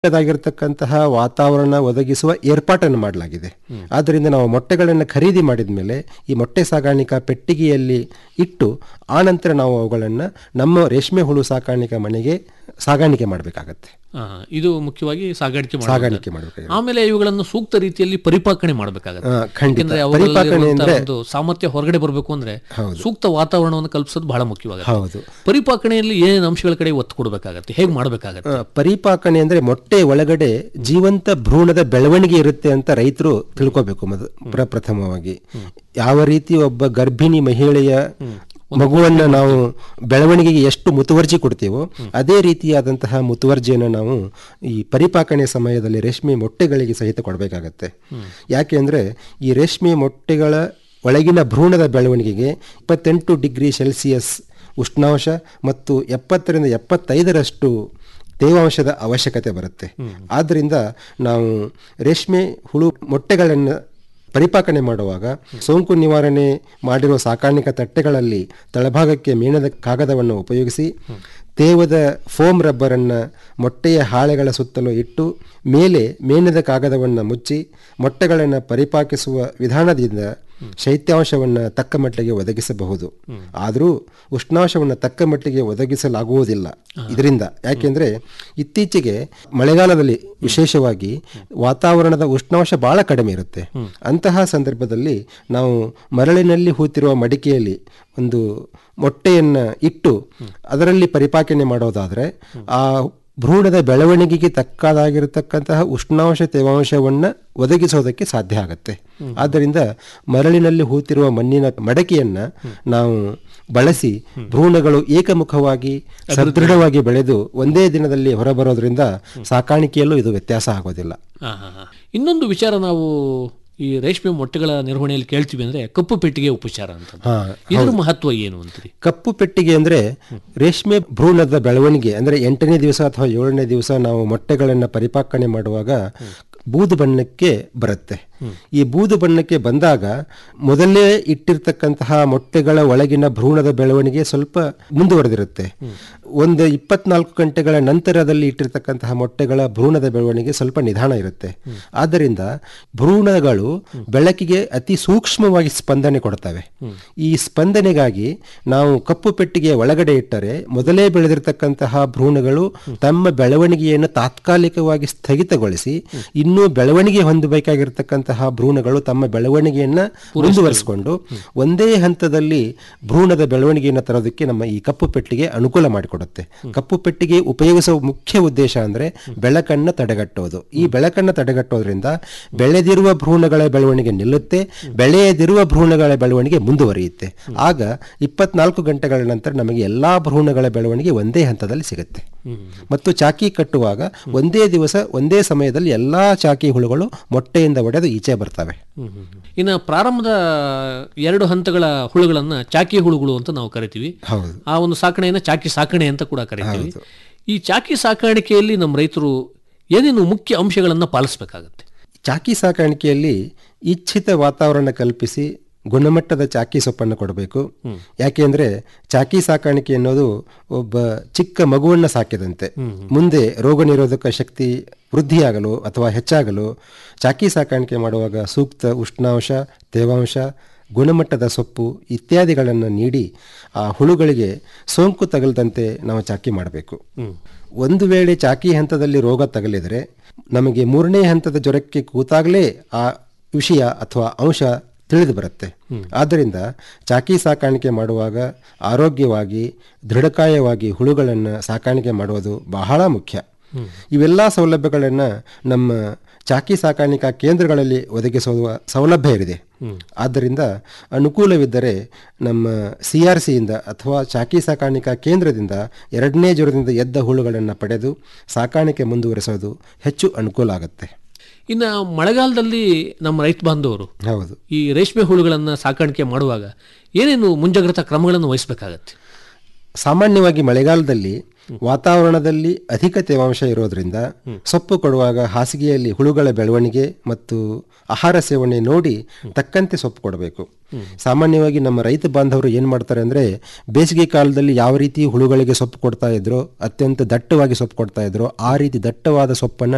ದಾಗಿರ್ತಕ್ಕಂತಹ ವಾತಾವರಣ ಒದಗಿಸುವ ಏರ್ಪಾಟನ್ನು ಮಾಡಲಾಗಿದೆ ಆದ್ದರಿಂದ ನಾವು ಮೊಟ್ಟೆಗಳನ್ನು ಖರೀದಿ ಮಾಡಿದ ಮೇಲೆ ಈ ಮೊಟ್ಟೆ ಸಾಗಾಣಿಕಾ ಪೆಟ್ಟಿಗೆಯಲ್ಲಿ ಇಟ್ಟು ಆನಂತರ ನಾವು ಅವುಗಳನ್ನು ನಮ್ಮ ರೇಷ್ಮೆ ಹುಳು ಸಾಕಾಣಿಕಾ ಮನೆಗೆ ಸಾಗಾಣಿಕೆ ಮಾಡಬೇಕಾಗತ್ತೆ ಆ, ಇದು ಮುಖ್ಯವಾಗಿ ಸಾಗಾಣಿಕೆ ಮಾಡುವಂಥದ್ದು. ಸಾಗಾಣಿಕೆ ಮಾಡಬೇಕಾಗುತ್ತೆ ಆಮೇಲೆ ಇವುಗಳನ್ನು ಸೂಕ್ತ ರೀತಿಯಲ್ಲಿ ಪರಿಪಾಕಣೆ ಮಾಡಬೇಕಾಗುತ್ತೆ ಆ, ಖಂಡಿತ ಯಾಕಂದ್ರೆ ಪರಿಪಾಕಣೆ ಅವುಗಳಲ್ಲಿರುವಂತಹ ಅಂದ್ರೆ ಒಂದು ಸಾಮರ್ಥ್ಯ ಹೊರಗಡೆ ಬರಬೇಕು ಅಂದ್ರೆ ಸೂಕ್ತ ವಾತಾವರಣವನ್ನು ಕಲ್ಪಿಸೋದು ಬಹಳ ಮುಖ್ಯವಾಗುತ್ತೆ ಹೌದು ಪರಿಪಾಕಣೆಯಲ್ಲಿ ಏನೇನು ಅಂಶಗಳ ಕಡೆ ಒತ್ತು ಕೊಡಬೇಕಾಗತ್ತೆ ಹೇಗೆ ಮಾಡಬೇಕಾಗತ್ತೆ ಆ, ಪರಿಪಾಕಣೆ ಅಂದ್ರೆ ಮೊಟ್ಟೆ ಒಳಗಡೆ ಜೀವಂತ ಭ್ರೂಣದ ಬೆಳವಣಿಗೆ ಇರುತ್ತೆ ಅಂತ ರೈತರು ತಿಳ್ಕೋಬೇಕು ಮೊದ ಪ್ರಪ್ರಥಮವಾಗಿ ಯಾವ ರೀತಿ ಒಬ್ಬ ಗರ್ಭಿಣಿ ಮಹಿಳೆಯ ಮಗುವನ್ನ ನಾವು ಬೆಳವಣಿಗೆಗೆ ಎಷ್ಟು ಮುತುವರ್ಜಿ ಕೊಡ್ತೀವೋ ಅದೇ ರೀತಿಯಾದಂತಹ ಮುತುವರ್ಜಿಯನ್ನು ನಾವು ಈ ಪರಿಪಾಕಣೆ ಸಮಯದಲ್ಲಿ ರೇಷ್ಮೆ ಮೊಟ್ಟೆಗಳಿಗೆ ಸಹಿತ ಕೊಡಬೇಕಾಗತ್ತೆ ಯಾಕೆ ಅಂದ್ರೆ ಈ ರೇಷ್ಮೆ ಮೊಟ್ಟೆಗಳ ಒಳಗಿನ ಭ್ರೂಣದ ಬೆಳವಣಿಗೆಗೆ ಇಪ್ಪತ್ತೆಂಟು ಡಿಗ್ರಿ ಸೆಲ್ಸಿಯಸ್ ಉಷ್ಣಾಂಶ ಮತ್ತು ಎಪ್ಪತ್ತರಿಂದ ಎಪ್ಪತ್ತೈದರಷ್ಟು ತೇವಾಂಶದ ಅವಶ್ಯಕತೆ ಬರುತ್ತೆ ಆದ್ದರಿಂದ ನಾವು ರೇಷ್ಮೆ ಹುಳು ಮೊಟ್ಟೆಗಳನ್ನು ಪರಿಪಾಕಣೆ ಮಾಡುವಾಗ ಸೋಂಕು ನಿವಾರಣೆ ಮಾಡಿರುವ ಸಾಕಾಣಿಕಾ ತಟ್ಟೆಗಳಲ್ಲಿ ತಳಭಾಗಕ್ಕೆ ಮೇಣದ ಕಾಗದವನ್ನು ಉಪಯೋಗಿಸಿ ತೇವದ ಫೋಮ್ ರಬ್ಬರನ್ನು ಮೊಟ್ಟೆಯ ಹಾಳೆಗಳ ಸುತ್ತಲೂ ಇಟ್ಟು ಮೇಲೆ ಮೇಣದ ಕಾಗದವನ್ನು ಮುಚ್ಚಿ ಮೊಟ್ಟೆಗಳನ್ನು ಪರಿಪಾಕಿಸುವ ವಿಧಾನದಿಂದ ಶೈತ್ಯಾಂಶವನ್ನು ತಕ್ಕ ಮಟ್ಟಿಗೆ ಒದಗಿಸಬಹುದು ಆದರೂ ಉಷ್ಣಾಂಶವನ್ನು ತಕ್ಕ ಮಟ್ಟಿಗೆ ಒದಗಿಸಲಾಗುವುದಿಲ್ಲ ಇದರಿಂದ ಯಾಕೆಂದ್ರೆ ಇತ್ತೀಚೆಗೆ ಮಳೆಗಾಲದಲ್ಲಿ ವಿಶೇಷವಾಗಿ ವಾತಾವರಣದ ಉಷ್ಣಾಂಶ ಬಹಳ ಕಡಿಮೆ ಇರುತ್ತೆ ಅಂತಹ ಸಂದರ್ಭದಲ್ಲಿ ನಾವು ಮರಳಿನಲ್ಲಿ ಹೂತಿರುವ ಮಡಿಕೆಯಲ್ಲಿ ಒಂದು ಮೊಟ್ಟೆಯನ್ನು ಇಟ್ಟು ಅದರಲ್ಲಿ ಪರಿಪಾಕಣೆ ಮಾಡೋದಾದ್ರೆ ಆ ಭ್ರೂಣದ ಬೆಳವಣಿಗೆಗೆ ತಕ್ಕದಾಗಿರತಕ್ಕಂತಹ ಉಷ್ಣಾಂಶ ತೇವಾಂಶವನ್ನು ಒದಗಿಸೋದಕ್ಕೆ ಸಾಧ್ಯ ಆಗುತ್ತೆ ಆದ್ದರಿಂದ ಮರಳಿನಲ್ಲಿ ಹೂತಿರುವ ಮಣ್ಣಿನ ಮಡಕೆಯನ್ನ ನಾವು ಬಳಸಿ ಭ್ರೂಣಗಳು ಏಕಮುಖವಾಗಿ ಸದೃಢವಾಗಿ ಬೆಳೆದು ಒಂದೇ ದಿನದಲ್ಲಿ ಹೊರಬರೋದ್ರಿಂದ ಸಾಕಾಣಿಕೆಯಲ್ಲೂ ಇದು ವ್ಯತ್ಯಾಸ ಆಗೋದಿಲ್ಲ ಆ, ಹಾ, ಹಾ. ಇನ್ನೊಂದು ವಿಚಾರ ನಾವು ಈ ರೇಷ್ಮೆ ಮೊಟ್ಟೆಗಳ ನಿರ್ವಹಣೆಯಲ್ಲಿ ಕೇಳ್ತೀವಿ ಅಂದ್ರೆ ಕಪ್ಪು ಪೆಟ್ಟಿಗೆ ಉಪಚಾರ ಅಂತ ಹಾ ಇದ್ರ ಮಹತ್ವ ಏನು ಅಂತೀರಿ ಕಪ್ಪು ಪೆಟ್ಟಿಗೆ ಅಂದ್ರೆ ರೇಷ್ಮೆ ಭ್ರೂಣದ ಬೆಳವಣಿಗೆ ಅಂದ್ರೆ ಎಂಟನೇ ದಿವಸ ಅಥವಾ ಏಳನೇ ದಿವಸ ನಾವು ಮೊಟ್ಟೆಗಳನ್ನು ಪರಿಪಾಕಣೆ ಮಾಡುವಾಗ ಬೂದು ಬಣ್ಣಕ್ಕೆ ಬರುತ್ತೆ ಈ ಬೂದು ಬಣ್ಣಕ್ಕೆ ಬಂದಾಗ ಮೊದಲೇ ಇಟ್ಟಿರ್ತಕ್ಕಂತಹ ಮೊಟ್ಟೆಗಳ ಒಳಗಿನ ಭ್ರೂಣದ ಬೆಳವಣಿಗೆ ಸ್ವಲ್ಪ ಮುಂದುವರೆದಿರುತ್ತೆ ಒಂದು ಇಪ್ಪತ್ನಾಲ್ಕು ಗಂಟೆಗಳ ನಂತರದಲ್ಲಿ ಇಟ್ಟಿರ್ತಕ್ಕಂತಹ ಮೊಟ್ಟೆಗಳ ಭ್ರೂಣದ ಬೆಳವಣಿಗೆ ಸ್ವಲ್ಪ ನಿಧಾನ ಇರುತ್ತೆ ಆದ್ದರಿಂದ ಭ್ರೂಣಗಳು ಬೆಳಕಿಗೆ ಅತಿ ಸೂಕ್ಷ್ಮವಾಗಿ ಸ್ಪಂದನೆ ಕೊಡ್ತವೆ ಈ ಸ್ಪಂದನೆಗಾಗಿ ನಾವು ಕಪ್ಪು ಪೆಟ್ಟಿಗೆಯ ಒಳಗಡೆ ಇಟ್ಟರೆ ಮೊದಲೇ ಬೆಳೆದಿರ್ತಕ್ಕಂತಹ ಭ್ರೂಣಗಳು ತಮ್ಮ ಬೆಳವಣಿಗೆಯನ್ನು ತಾತ್ಕಾಲಿಕವಾಗಿ ಸ್ಥಗಿತಗೊಳಿಸಿ ಇನ್ನೂ ಬೆಳವಣಿಗೆ ಹೊಂದಬೇಕಾಗಿರ್ತಕ್ಕಂತಹ ಭ್ರೂಣಗಳು ತಮ್ಮ ಬೆಳವಣಿಗೆಯನ್ನ ಮುಂದುವರಿಸಿಕೊಂಡು ಒಂದೇ ಹಂತದಲ್ಲಿ ಭ್ರೂಣದ ಬೆಳವಣಿಗೆಯನ್ನು ತರೋದಕ್ಕೆ ನಮ್ಮ ಈ ಕಪ್ಪು ಪೆಟ್ಟಿಗೆ ಅನುಕೂಲ ಮಾಡಿಕೊಡುತ್ತೆ ಕಪ್ಪು ಪೆಟ್ಟಿಗೆ ಉಪಯೋಗಿಸುವ ಮುಖ್ಯ ಉದ್ದೇಶ ಅಂದ್ರೆ ಬೆಳಕನ್ನು ತಡೆಗಟ್ಟೋದು ಈ ಬೆಳಕನ್ನು ತಡೆಗಟ್ಟೋದ್ರಿಂದ ಬೆಳೆದಿರುವ ಭ್ರೂಣಗಳ ಬೆಳವಣಿಗೆ ನಿಲ್ಲುತ್ತೆ ಬೆಳೆಯದಿರುವ ಭ್ರೂಣಗಳ ಬೆಳವಣಿಗೆ ಮುಂದುವರಿಯುತ್ತೆ ಆಗ ಇಪ್ಪತ್ನಾಲ್ಕು ಗಂಟೆಗಳ ನಂತರ ನಮಗೆ ಎಲ್ಲಾ ಭ್ರೂಣಗಳ ಬೆಳವಣಿಗೆ ಒಂದೇ ಹಂತದಲ್ಲಿ ಸಿಗುತ್ತೆ ಮತ್ತು ಚಾಕಿ ಕಟ್ಟುವಾಗ ಒಂದೇ ದಿವಸ ಒಂದೇ ಸಮಯದಲ್ಲಿ ಎಲ್ಲಾ ಚಾಕಿ ಹುಳುಗಳು ಮೊಟ್ಟೆಯಿಂದ ಒಡೆದು ಈಚೆ ಬರ್ತವೆ ಇನ್ನು ಪ್ರಾರಂಭದ ಎರಡು ಹಂತಗಳ ಹುಳುಗಳನ್ನ ಚಾಕಿ ಹುಳುಗಳು ಅಂತ ನಾವು ಕರಿತೀವಿ ಹೌದು ಆ ಒಂದು ಸಾಕಣೆಯನ್ನ ಚಾಕಿ ಸಾಕಣೆ ಅಂತ ಕೂಡ ಕರಿತೀವಿ ಈ ಚಾಕಿ ಸಾಕಾಣಿಕೆಯಲ್ಲಿ ನಮ್ಮ ರೈತರು ಏನೇನು ಮುಖ್ಯ ಅಂಶಗಳನ್ನ ಪಾಲಿಸಬೇಕಾಗತ್ತೆ ಚಾಕಿ ಸಾಕಾಣಿಕೆಯಲ್ಲಿ ಇಚ್ಛಿತ ವಾತಾವರಣ ಕಲ್ಪಿಸಿ ಗುಣಮಟ್ಟದ ಚಾಕಿ ಸೊಪ್ಪನ್ನು ಕೊಡಬೇಕು ಯಾಕೆಂದ್ರೆ ಚಾಕಿ ಸಾಕಾಣಿಕೆ ಅನ್ನೋದು ಒಬ್ಬ ಚಿಕ್ಕ ಮಗುವನ್ನ ಸಾಕಿದಂತೆ ಮುಂದೆ ರೋಗ ನಿರೋಧಕ ಶಕ್ತಿ ವೃದ್ಧಿಯಾಗಲು ಅಥವಾ ಹೆಚ್ಚಾಗಲು ಚಾಕಿ ಸಾಕಾಣಿಕೆ ಮಾಡುವಾಗ ಸೂಕ್ತ ಉಷ್ಣಾಂಶ ತೇವಾಂಶ ಗುಣಮಟ್ಟದ ಸೊಪ್ಪು ಇತ್ಯಾದಿಗಳನ್ನು ನೀಡಿ ಆ ಹುಳುಗಳಿಗೆ ಸೋಂಕು ತಗಲದಂತೆ ನಾವು ಚಾಕಿ ಮಾಡಬೇಕು ಒಂದು ವೇಳೆ ಚಾಕಿ ಹಂತದಲ್ಲಿ ರೋಗ ತಗಲಿದರೆ ನಮಗೆ ಮೂರನೇ ಹಂತದ ಜ್ವರಕ್ಕೆ ಕೂತಾಗಲೇ ಆ ವಿಷಯ ಅಥವಾ ಅಂಶ ತಿಳಿದು ಬರುತ್ತೆ ಆದ್ದರಿಂದ ಚಾಕಿ ಸಾಕಾಣಿಕೆ ಮಾಡುವಾಗ ಆರೋಗ್ಯವಾಗಿ ದೃಢಕಾಯವಾಗಿ ಹುಳುಗಳನ್ನು ಸಾಕಾಣಿಕೆ ಮಾಡುವುದು ಬಹಳ ಮುಖ್ಯ ಇವೆಲ್ಲ ಸೌಲಭ್ಯಗಳನ್ನು ನಮ್ಮ ಚಾಕಿ ಸಾಕಾಣಿಕಾ ಕೇಂದ್ರಗಳಲ್ಲಿ ಒದಗಿಸುವ ಸೌಲಭ್ಯ ಇದೆ ಆದ್ದರಿಂದ ಅನುಕೂಲವಿದ್ದರೆ ನಮ್ಮ ಸಿ ಆರ್ ಸಿಯಿಂದ ಅಥವಾ ಚಾಕಿ ಸಾಕಾಣಿಕಾ ಕೇಂದ್ರದಿಂದ ಎರಡನೇ ಜ್ವರದಿಂದ ಎದ್ದ ಹುಳುಗಳನ್ನು ಪಡೆದು ಸಾಕಾಣಿಕೆ ಮುಂದುವರಿಸೋದು ಹೆಚ್ಚು ಅನುಕೂಲ ಆಗುತ್ತೆ ಇನ್ನು ಮಳೆಗಾಲದಲ್ಲಿ ನಮ್ಮ ರೈತ ಬಾಂಧವರು ಹೌದು ಈ ರೇಷ್ಮೆ ಹುಳುಗಳನ್ನ ಸಾಕಾಣಿಕೆ ಮಾಡುವಾಗ ಏನೇನು ಮುಂಜಾಗ್ರತಾ ಕ್ರಮಗಳನ್ನು ವಹಿಸಬೇಕಾಗತ್ತೆ ಸಾಮಾನ್ಯವಾಗಿ ಮಳೆಗಾಲದಲ್ಲಿ ವಾತಾವರಣದಲ್ಲಿ ಅಧಿಕ ತೇವಾಂಶ ಇರೋದ್ರಿಂದ ಸೊಪ್ಪು ಕೊಡುವಾಗ ಹಾಸಿಗೆಯಲ್ಲಿ ಹುಳುಗಳ ಬೆಳವಣಿಗೆ ಮತ್ತು ಆಹಾರ ಸೇವನೆ ನೋಡಿ ತಕ್ಕಂತೆ ಸೊಪ್ಪು ಕೊಡಬೇಕು ಸಾಮಾನ್ಯವಾಗಿ ನಮ್ಮ ರೈತ ಬಾಂಧವರು ಏನ್ ಮಾಡ್ತಾರೆ ಅಂದ್ರೆ ಬೇಸಿಗೆ ಕಾಲದಲ್ಲಿ ಯಾವ ರೀತಿ ಹುಳುಗಳಿಗೆ ಸೊಪ್ಪು ಕೊಡ್ತಾ ಇದ್ರೋ ಅತ್ಯಂತ ದಟ್ಟವಾಗಿ ಸೊಪ್ಪು ಕೊಡ್ತಾ ಇದ್ರೋ ಆ ರೀತಿ ದಟ್ಟವಾದ ಸೊಪ್ಪನ್ನ